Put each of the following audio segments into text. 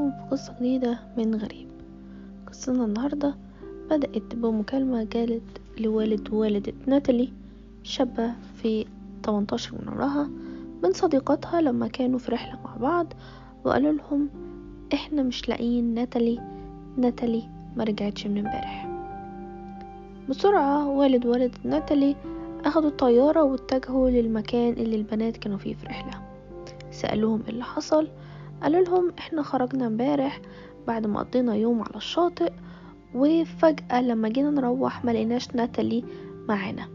بيكم في قصة جديدة من غريب قصتنا النهاردة بدأت بمكالمة جالت لوالد ووالدة ناتالي شابة في 18 من عمرها من صديقاتها لما كانوا في رحلة مع بعض وقالوا لهم احنا مش لاقيين ناتالي ناتالي ما رجعتش من امبارح بسرعة والد ووالدة ناتالي أخدوا الطيارة واتجهوا للمكان اللي البنات كانوا فيه في رحلة سألوهم ايه اللي حصل قالوا لهم احنا خرجنا امبارح بعد ما قضينا يوم على الشاطئ وفجأة لما جينا نروح ملقيناش ناتالي معانا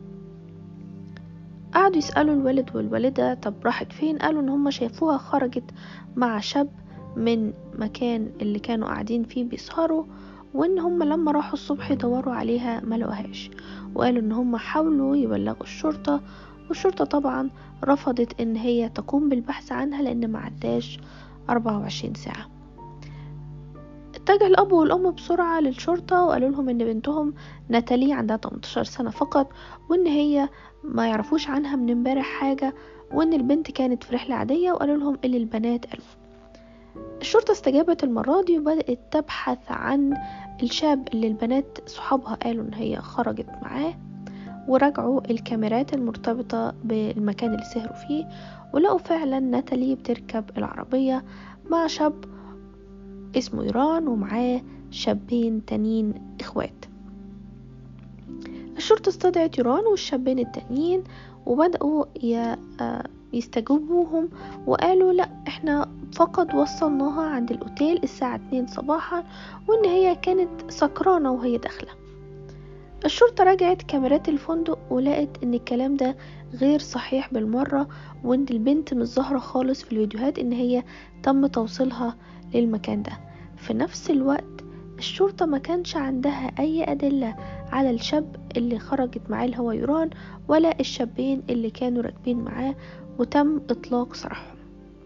قعدوا يسألوا الوالد والوالدة طب راحت فين قالوا ان هما شافوها خرجت مع شاب من مكان اللي كانوا قاعدين فيه بيسهروا وان هما لما راحوا الصبح يدوروا عليها ملقوهاش وقالوا ان هما حاولوا يبلغوا الشرطة والشرطة طبعا رفضت ان هي تقوم بالبحث عنها لان معداش 24 ساعة اتجه الأب والأم بسرعة للشرطة وقالوا لهم إن بنتهم ناتالي عندها 18 سنة فقط وإن هي ما يعرفوش عنها من امبارح حاجة وإن البنت كانت في رحلة عادية وقالوا لهم اللي البنات قالوا الشرطة استجابت المرة دي وبدأت تبحث عن الشاب اللي البنات صحابها قالوا إن هي خرجت معاه وراجعوا الكاميرات المرتبطة بالمكان اللي سهروا فيه ولقوا فعلا ناتالي بتركب العربية مع شاب اسمه إيران ومعاه شابين تانيين إخوات الشرطة استدعت إيران والشابين التانيين وبدأوا يستجوبوهم وقالوا لا احنا فقط وصلناها عند الأوتيل الساعة 2 صباحا وإن هي كانت سكرانة وهي داخلة الشرطة راجعت كاميرات الفندق ولقت ان الكلام ده غير صحيح بالمرة وان البنت مش ظاهرة خالص في الفيديوهات ان هي تم توصيلها للمكان ده في نفس الوقت الشرطة ما كانش عندها اي ادلة على الشاب اللي خرجت معاه اللي هو يوران ولا الشابين اللي كانوا راكبين معاه وتم اطلاق سراحهم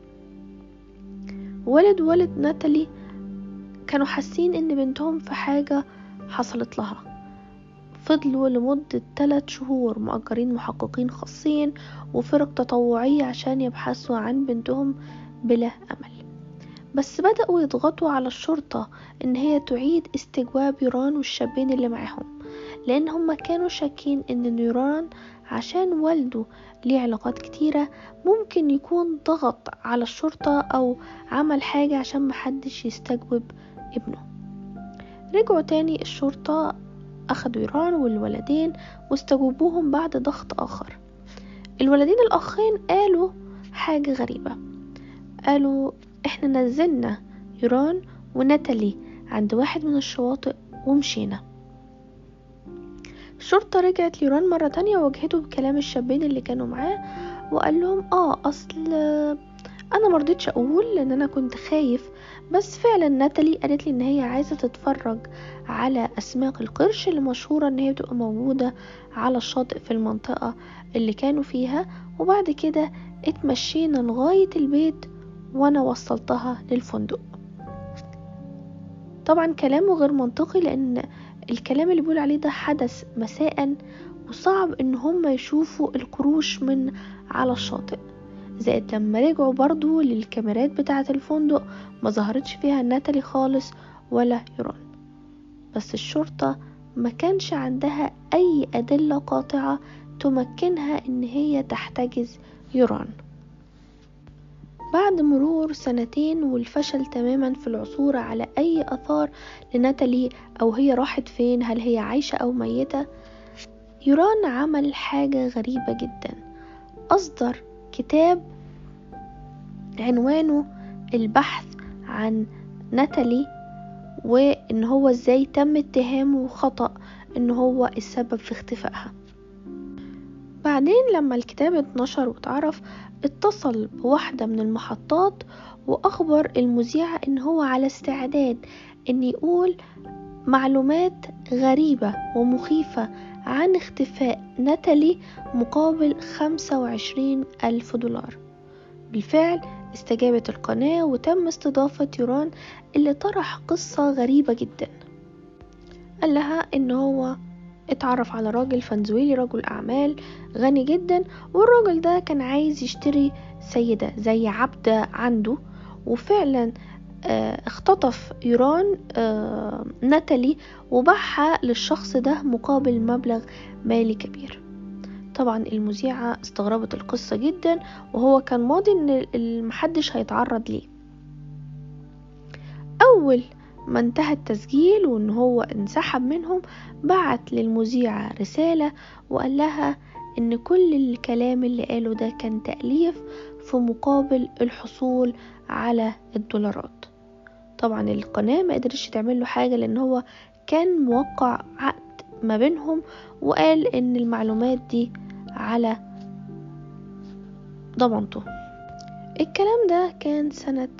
والد والد ناتالي كانوا حاسين ان بنتهم في حاجة حصلت لها فضلوا لمدة 3 شهور مؤجرين محققين خاصين وفرق تطوعية عشان يبحثوا عن بنتهم بلا أمل بس بدأوا يضغطوا على الشرطة إن هي تعيد استجواب يوران والشابين اللي معاهم لأن هما كانوا شاكين إن نيران عشان والده ليه علاقات كتيرة ممكن يكون ضغط على الشرطة أو عمل حاجة عشان محدش يستجوب ابنه رجعوا تاني الشرطة أخدوا إيران والولدين واستجوبوهم بعد ضغط آخر الولدين الأخين قالوا حاجة غريبة قالوا إحنا نزلنا إيران وناتالي عند واحد من الشواطئ ومشينا الشرطة رجعت ليران مرة تانية وواجهته بكلام الشابين اللي كانوا معاه وقال لهم اه اصل انا مرضتش اقول لان انا كنت خايف بس فعلا ناتالي قالت لي ان هي عايزه تتفرج على اسماك القرش اللي مشهوره ان هي بتبقى موجوده على الشاطئ في المنطقه اللي كانوا فيها وبعد كده اتمشينا لغايه البيت وانا وصلتها للفندق طبعا كلامه غير منطقي لان الكلام اللي بيقول عليه ده حدث مساء وصعب ان هم يشوفوا القروش من على الشاطئ زائد لما رجعوا برضو للكاميرات بتاعة الفندق ما ظهرتش فيها ناتالي خالص ولا يوران بس الشرطة ما كانش عندها أي أدلة قاطعة تمكنها إن هي تحتجز يوران بعد مرور سنتين والفشل تماما في العثور على أي أثار لناتالي أو هي راحت فين هل هي عايشة أو ميتة يوران عمل حاجة غريبة جدا أصدر كتاب عنوانه البحث عن ناتالي وان هو ازاي تم اتهامه خطأ ان هو السبب في اختفائها بعدين لما الكتاب اتنشر واتعرف اتصل بواحدة من المحطات واخبر المذيعة ان هو على استعداد ان يقول معلومات غريبة ومخيفة عن اختفاء ناتالي مقابل خمسة وعشرين ألف دولار بالفعل استجابت القناة وتم استضافة يوران اللي طرح قصة غريبة جدا قال لها ان هو اتعرف على راجل فنزويلي رجل اعمال غني جدا والراجل ده كان عايز يشتري سيدة زي عبدة عنده وفعلا آه، اختطف يوران آه، ناتالي وباعها للشخص ده مقابل مبلغ مالي كبير طبعا المذيعة استغربت القصة جدا وهو كان ماضي ان محدش هيتعرض ليه اول ما انتهى التسجيل وان هو انسحب منهم بعت للمذيعة رسالة وقال لها ان كل الكلام اللي قاله ده كان تأليف في مقابل الحصول على الدولارات طبعا القناة ما قدرتش تعمل له حاجة لان هو كان موقع عقد ما بينهم وقال ان المعلومات دي على ضمانته الكلام ده كان سنة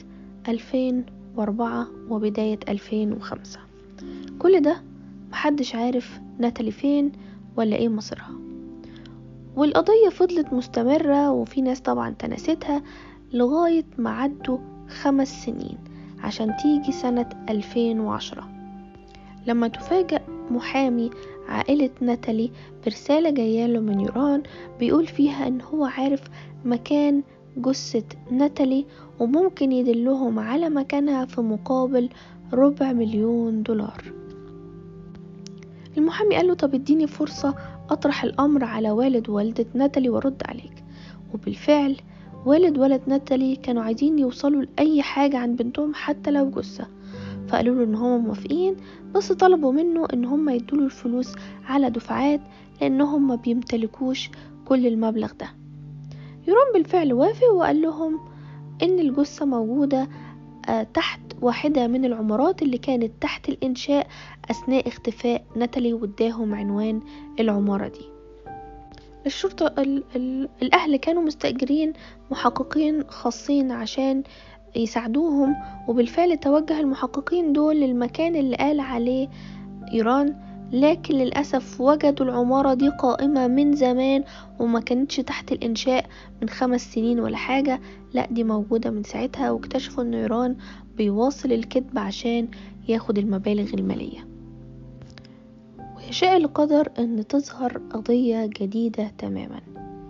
2004 وبداية 2005 كل ده محدش عارف ناتالي فين ولا ايه مصيرها والقضية فضلت مستمرة وفي ناس طبعا تناستها لغاية ما عدوا خمس سنين عشان تيجي سنة 2010 لما تفاجأ محامي عائلة ناتالي برسالة جاياله من يوران بيقول فيها ان هو عارف مكان جثة ناتالي وممكن يدلهم على مكانها في مقابل ربع مليون دولار المحامي قال له طب اديني فرصة اطرح الامر على والد ووالدة ناتالي وارد عليك وبالفعل والد ولد ناتالي كانوا عايزين يوصلوا لأي حاجة عن بنتهم حتى لو جثة فقالوا له ان هم موافقين بس طلبوا منه ان هم يدوله الفلوس على دفعات لانهم ما بيمتلكوش كل المبلغ ده يورون بالفعل وافق وقال لهم ان الجثة موجودة آه، تحت واحدة من العمارات اللي كانت تحت الإنشاء أثناء اختفاء ناتالي واداهم عنوان العمارة دي الشرطة ال ال الأهل كانوا مستأجرين محققين خاصين عشان يساعدوهم وبالفعل توجه المحققين دول للمكان اللي قال عليه إيران لكن للأسف وجدوا العمارة دي قائمة من زمان وما كانتش تحت الإنشاء من خمس سنين ولا حاجة لا دي موجودة من ساعتها واكتشفوا أن إيران بيواصل الكذب عشان ياخد المبالغ المالية ويشاء القدر أن تظهر قضية جديدة تماما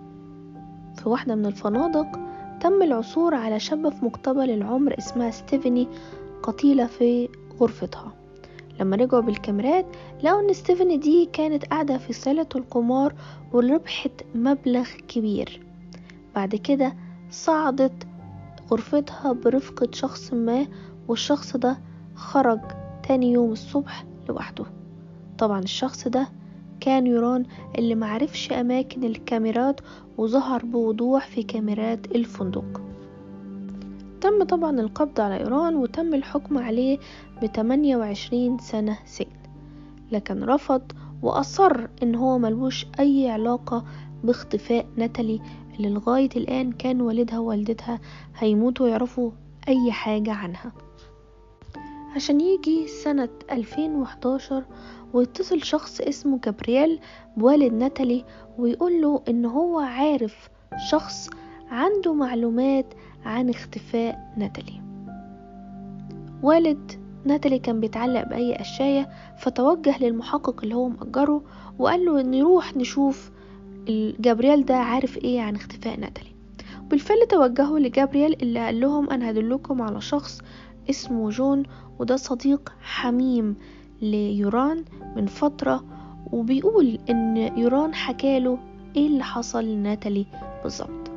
في واحدة من الفنادق تم العثور على شابة في مقتبل العمر اسمها ستيفاني قتيلة في غرفتها لما رجعوا بالكاميرات لقوا ان ستيفاني دي كانت قاعدة في صالة القمار وربحت مبلغ كبير بعد كده صعدت غرفتها برفقة شخص ما والشخص ده خرج تاني يوم الصبح لوحده طبعا الشخص ده كان يوران اللي معرفش أماكن الكاميرات وظهر بوضوح في كاميرات الفندق تم طبعا القبض على إيران وتم الحكم عليه بتمانية وعشرين سنة سجن لكن رفض وأصر إن هو ملوش أي علاقة باختفاء ناتالي اللي لغاية الآن كان والدها ووالدتها هيموتوا ويعرفوا أي حاجة عنها عشان يجي سنة 2011 ويتصل شخص اسمه جابرييل بوالد ناتالي ويقول له ان هو عارف شخص عنده معلومات عن اختفاء ناتالي والد ناتالي كان بيتعلق بأي قشاية فتوجه للمحقق اللي هو مأجره وقال له نروح نشوف جابرييل ده عارف ايه عن اختفاء ناتالي بالفعل توجهوا لجابرييل اللي قال لهم انا هدلكم على شخص اسمه جون وده صديق حميم ليوران من فترة وبيقول ان يوران حكاله ايه اللي حصل لناتالي بالظبط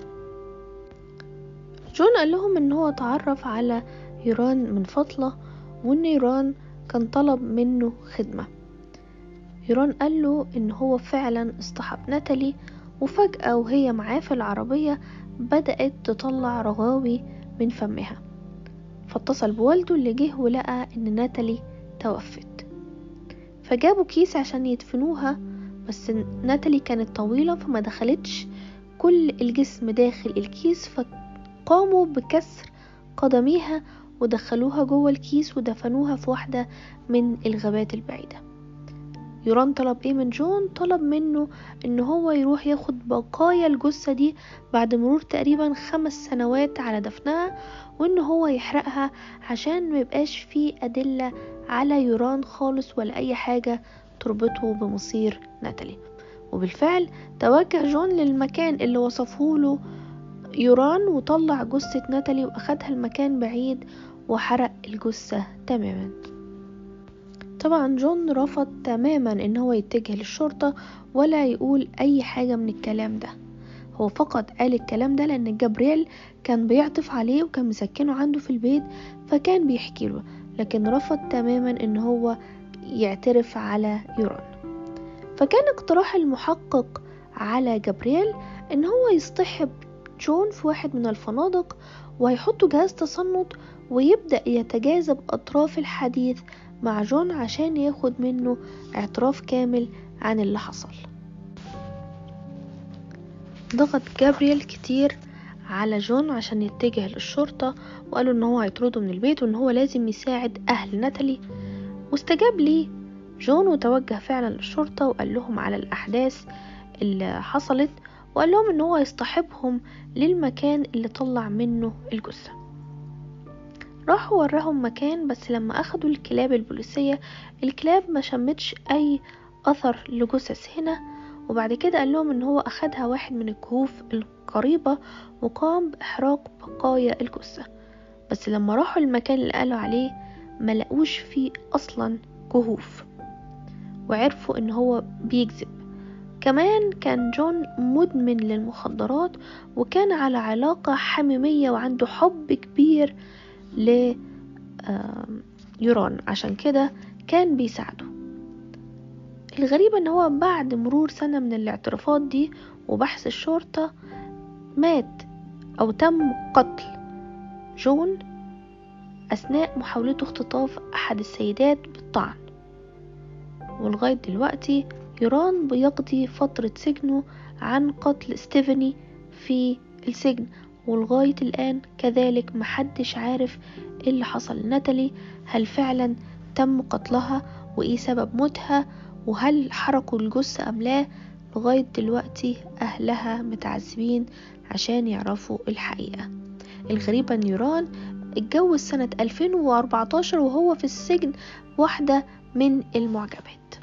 جون قال لهم ان هو اتعرف على يوران من فترة وان يوران كان طلب منه خدمة يوران قال له ان هو فعلا اصطحب ناتالي وفجأة وهي معاه في العربية بدأت تطلع رغاوي من فمها فاتصل بوالده اللي جه ولقى ان ناتالي توفت فجابوا كيس عشان يدفنوها بس ناتالي كانت طويلة فما دخلتش كل الجسم داخل الكيس فقاموا بكسر قدميها ودخلوها جوه الكيس ودفنوها في واحدة من الغابات البعيدة يوران طلب ايه من جون طلب منه ان هو يروح ياخد بقايا الجثة دي بعد مرور تقريبا خمس سنوات على دفنها وان هو يحرقها عشان ميبقاش فيه ادلة على يوران خالص ولا اي حاجة تربطه بمصير ناتالي وبالفعل توجه جون للمكان اللي وصفه له يوران وطلع جثة ناتالي واخدها المكان بعيد وحرق الجثة تماما طبعا جون رفض تماما ان هو يتجه للشرطة ولا يقول اي حاجة من الكلام ده هو فقط قال الكلام ده لان جابرييل كان بيعطف عليه وكان مسكنه عنده في البيت فكان بيحكي له لكن رفض تماما ان هو يعترف على يوران فكان اقتراح المحقق على جابرييل ان هو يصطحب جون في واحد من الفنادق وهيحطوا جهاز تصنت ويبدأ يتجاذب أطراف الحديث مع جون عشان ياخد منه اعتراف كامل عن اللي حصل ضغط جابرييل كتير على جون عشان يتجه للشرطة وقالوا ان هو هيطرده من البيت وان هو لازم يساعد اهل ناتالي واستجاب ليه جون وتوجه فعلا للشرطة وقال لهم على الاحداث اللي حصلت وقال لهم ان هو يصطحبهم للمكان اللي طلع منه الجثة راحوا وراهم مكان بس لما اخدوا الكلاب البوليسية الكلاب ما شمتش اي اثر لجثث هنا وبعد كده قال لهم ان هو اخدها واحد من الكهوف القريبة وقام باحراق بقايا الجثة بس لما راحوا المكان اللي قالوا عليه ما لقوش فيه اصلا كهوف وعرفوا ان هو بيكذب كمان كان جون مدمن للمخدرات وكان على علاقة حميمية وعنده حب كبير ل يوران عشان كده كان بيساعده الغريب ان هو بعد مرور سنة من الاعترافات دي وبحث الشرطة مات او تم قتل جون اثناء محاولته اختطاف احد السيدات بالطعن ولغاية دلوقتي يوران بيقضي فترة سجنه عن قتل ستيفاني في السجن ولغاية الآن كذلك محدش عارف ايه اللي حصل لناتالي هل فعلا تم قتلها وايه سبب موتها وهل حرقوا الجثة أم لا لغاية دلوقتي أهلها متعذبين عشان يعرفوا الحقيقة الغريبة ان يوران اتجوز سنة 2014 وهو في السجن واحدة من المعجبات